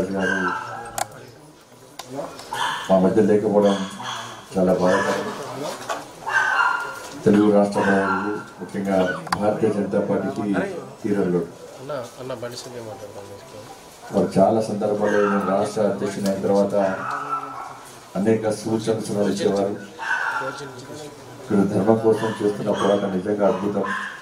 ప్రభాకర్ గారు మా మధ్య లేకపోవడం చాలా బాధాకరం తెలుగు రాష్ట్ర ప్రజలకు ముఖ్యంగా భారతీయ జనతా పార్టీకి తీరలు అన్న అన్న బండి సంజయ్ మాట్లాడతాను చేసుకో వారు చాలా సందర్భాల్లో నేను రాష్ట్ర అధ్యక్షుని అయిన తర్వాత అనేక సూచనలు సలహాలు ఇచ్చేవారు ఇక్కడ ధర్మం కోసం చేస్తున్న పోరాటం నిజంగా అద్భుతం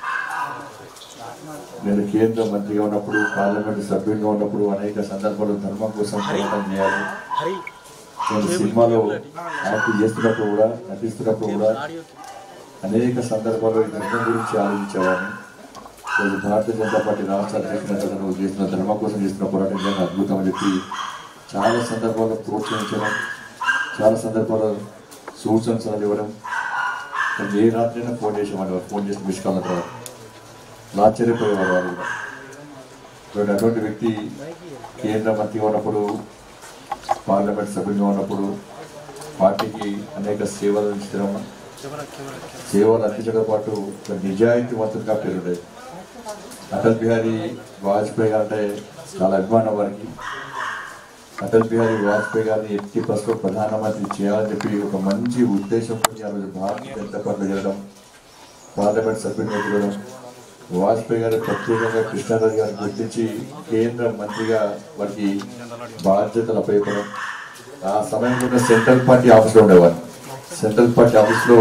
నేను కేంద్ర మంత్రిగా ఉన్నప్పుడు పార్లమెంట్ సభ్యునిగా ఉన్నప్పుడు అనేక సందర్భాల్లో ధర్మం కోసం పోరాటం చేయాలి హరి నేను సినిమాలో యాక్ట్ చేస్తున్నప్పుడు కూడా నటిస్తున్నప్పుడు కూడా అనేక సందర్భాల్లో ఈ ధర్మం గురించి ఆలోచించేవాడిని ఈరోజు భారతీయ జనతా పార్టీ రాష్ట్ర అధ్యక్షునిగా నువ్వు చేస్తున్న ధర్మం కోసం చేస్తున్న పోరాటం నిజంగా అద్భుతం అని చెప్పి చాలా సందర్భాల్లో ప్రోత్సహించడం చాలా సందర్భాల్లో సూచనలు సలహాలు ఇవ్వడం నేను ఏ రాత్రైనా ఫోన్ చేసేవాడు ఫోన్ చేసి మిస్ కాల్ తర్వాత ఆశ్చర్యపోయేవారు వారు కూడా ఇప్పుడు అటువంటి వ్యక్తి కేంద్ర మంత్రిగా ఉన్నప్పుడు పార్లమెంట్ సభ్యులుగా ఉన్నప్పుడు పార్టీకి అనేక సేవలు అందించడం సేవలు అందించడం పాటు ఒక నిజాయితీవంతుడిగా పేరుండేది అటల్ బిహారీ వాజ్పేయి గారు అంటే చాలా అభిమానం వారికి అటల్ బిహారీ వాజ్పేయి గారిని ఎట్టి ప్రస్తుతం ప్రధానమంత్రి చేయాలని చెప్పి ఒక మంచి ఉద్దేశంతో ఆ రోజు భారతీయ జనతా పార్టీ చేయడం పార్లమెంట్ సభ్యుడిగా తిరగడం వాజ్పేయి గారు ప్రత్యేకంగా కృష్ణారాజు గారిని గుర్తించి కేంద్ర మంత్రిగా వారికి బాధ్యతలు అప్పయ్యడం ఆ సమయంలో సెంట్రల్ పార్టీ ఆఫీస్లో ఉండేవారు సెంట్రల్ పార్టీ ఆఫీస్లో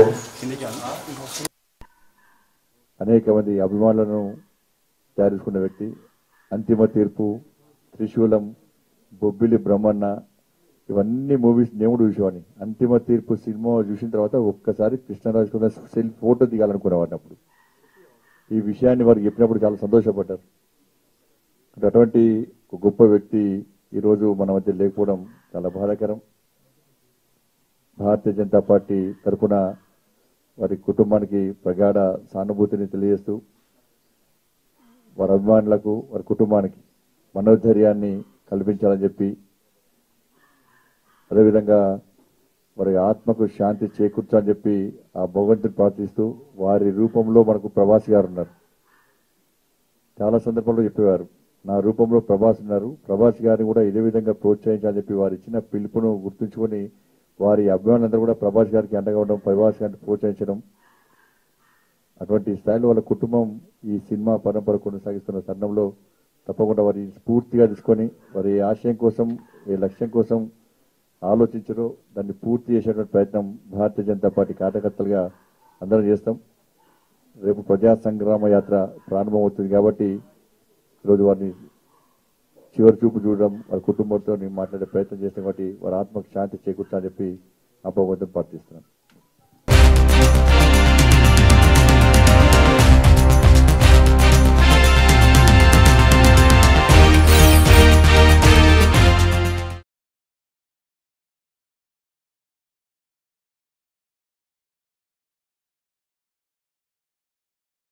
అనేక మంది అభిమానులను తయారుకున్న వ్యక్తి అంతిమ తీర్పు త్రిశూలం బొబ్బిలి బ్రహ్మన్న ఇవన్నీ మూవీస్ దేవుడు చూసేవాడిని అంతిమ తీర్పు సినిమా చూసిన తర్వాత ఒక్కసారి కృష్ణరాజు కూడా సెల్ ఫోటో దిగాలనుకునేవాడిని అప్పుడు ఈ విషయాన్ని వారికి చెప్పినప్పుడు చాలా సంతోషపడ్డారు అటువంటి ఒక గొప్ప వ్యక్తి ఈరోజు మన మధ్య లేకపోవడం చాలా బాధాకరం భారతీయ జనతా పార్టీ తరఫున వారి కుటుంబానికి ప్రగాఢ సానుభూతిని తెలియజేస్తూ వారి అభిమానులకు వారి కుటుంబానికి మనోధైర్యాన్ని కల్పించాలని చెప్పి అదేవిధంగా వారి ఆత్మకు శాంతి చేకూర్చాలని చెప్పి ఆ భగవంతుని ప్రార్థిస్తూ వారి రూపంలో మనకు ప్రభాస్ గారు ఉన్నారు చాలా సందర్భాల్లో చెప్పేవారు నా రూపంలో ప్రభాస్ ఉన్నారు ప్రభాస్ గారిని కూడా ఇదే విధంగా ప్రోత్సహించాలని చెప్పి వారు ఇచ్చిన పిలుపును గుర్తుంచుకొని వారి అభిమానులందరూ కూడా ప్రభాస్ గారికి అండగా ఉండడం ప్రభాస్ గారిని ప్రోత్సహించడం అటువంటి స్థాయిలో వాళ్ళ కుటుంబం ఈ సినిమా పరంపర కొనసాగిస్తున్న తరుణంలో తప్పకుండా వారి స్ఫూర్తిగా తీసుకొని వారి ఆశయం కోసం ఏ లక్ష్యం కోసం ఆలోచించరో దాన్ని పూర్తి చేసేటువంటి ప్రయత్నం భారతీయ జనతా పార్టీ కార్యకర్తలుగా అందరం చేస్తాం రేపు ప్రజా సంగ్రామ యాత్ర ప్రారంభమవుతుంది కాబట్టి ఈరోజు వారిని చివరి చూపు చూడడం వారి కుటుంబంతో మాట్లాడే ప్రయత్నం చేస్తాం కాబట్టి వారి ఆత్మకు శాంతి చేకూర్చాలని చెప్పి ఆ భగవంతుని ప్రార్థిస్తున్నాను